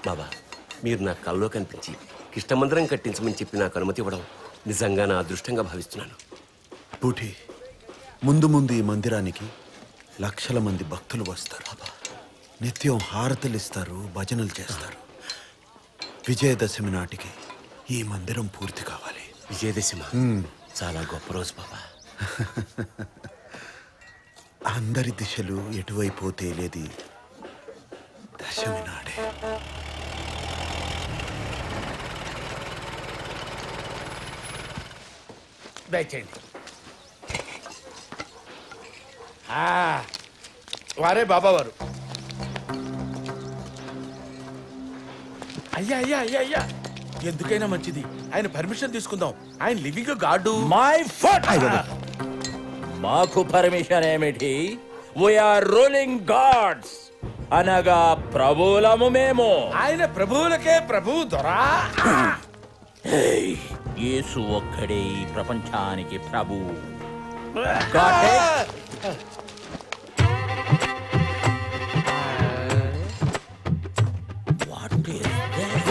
బాబా మీరు నా కల్లో కనిపించి కృష్ణమందిరం కట్టించమని చెప్పి నాకు అనుమతి ఇవ్వడం నిజంగా నా అదృష్టంగా భావిస్తున్నాను బూటి ముందు ముందు ఈ మందిరానికి లక్షల మంది భక్తులు వస్తారు నిత్యం హారతులు ఇస్తారు భజనలు చేస్తారు విజయదశమి నాటికి ఈ మందిరం పూర్తి కావాలి విజయదశమ చాలా గొప్ప రోజు బాబా అందరి దిశలు ఎటువైపు తేలేది దశమి నాడే దయచేయండి ఆ, వారే బాబావారు అయ్యా అయ్యా అయ్యా అయ్యా ఎందుకైనా మంచిది ఆయన పర్మిషన్ తీసుకుందాం ఆయన లివింగ్ గార్డు మై ఫుట్ మాకు పర్మిషన్ ఏమిటి వీఆర్ రూలింగ్ గాడ్స్ అనగా ప్రభువులము మేము ఆయన ప్రభువులకే ప్రభు దొరా ఏయ్, యేసు ఒక్కడే ఈ ప్రపంచానికి ప్రభు Got it? What is this?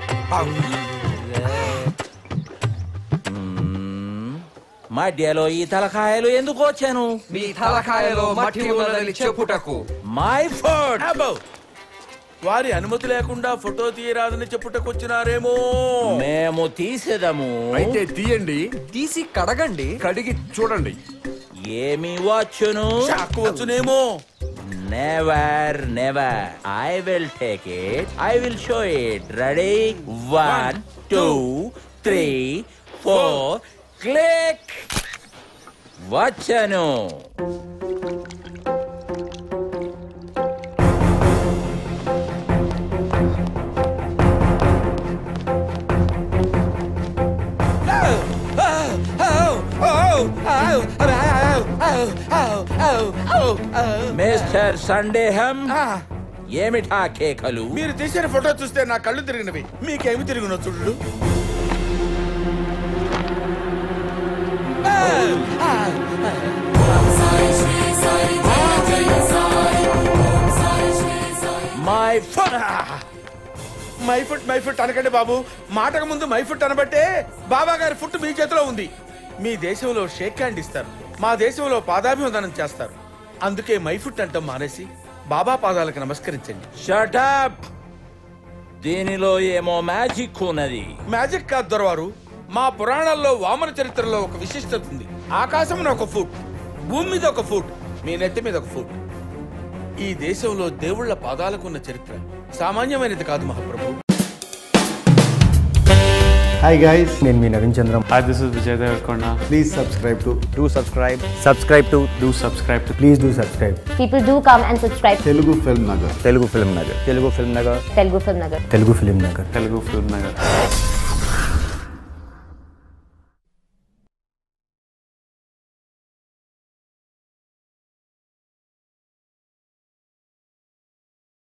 మ్మ్. మధ్యలో ఈ తలకాయలు ఎందుకు వచ్చాను మీ తలకాయలో మట్టి ఉన్నదని చెప్పుటకు మై ఫుడ్ అబ్బో. వారి అనుమతి లేకుండా ఫోటో తీయరాదని చెప్పుటకొచ్చినారేమో మేము తీసేదము అయితే తీయండి తీసి కడగండి కడిగి చూడండి ఏమి వచ్చును షాక్ వచ్చునేమో never never I will take it I will show it ready one two three four click వచ్చాను మిస్టర్ సందేహం ఏమిటా కేకలు మీరు తీసిన ఫోటో చూస్తే నా కళ్ళు తిరిగినవి మీకేమి తిరిగిన చూడు my foot my foot my foot అనకండి బాబు మాటకు ముందు మై ఫుట్ అనబట్టే బాబా గారి ఫుట్ మీ చేతిలో ఉంది మీ దేశంలో షేక్ హ్యాండ్ ఇస్తారు మా దేశంలో పాదాభివందనం చేస్తారు అందుకే మై ఫుట్ అంటాం మానేసి బాబా పాదాలకు నమస్కరించండి షటప్ దీనిలో ఏమో మ్యాజిక్ ఉన్నది మ్యాజిక్ కాదు దొరవారు మా పురాణాల్లో వామన చరిత్రలో ఒక విశిష్టత ఉంది ఆకాశంలో ఒక ఫుట్ భూమి మీద ఒక ఫుట్ మీ నెత్తి మీద ఒక ఫుట్ ఈ దేశంలో దేవుళ్ళ పాదాలకు ఉన్న చరిత్ర సామాన్యమైనది కాదు మహాప్రభు హాయ్ గైస్ నేను మీ Naveen Chandram Hi, this is Vijay Devarkonda. Please subscribe to do subscribe subscribe to Do subscribe to please do subscribe People do come and subscribe to Telugu film Nagar Telugu film Nagar Telugu film Nagar Telugu Film Nagar. Telugu film Nagar Telugu Film Nagar.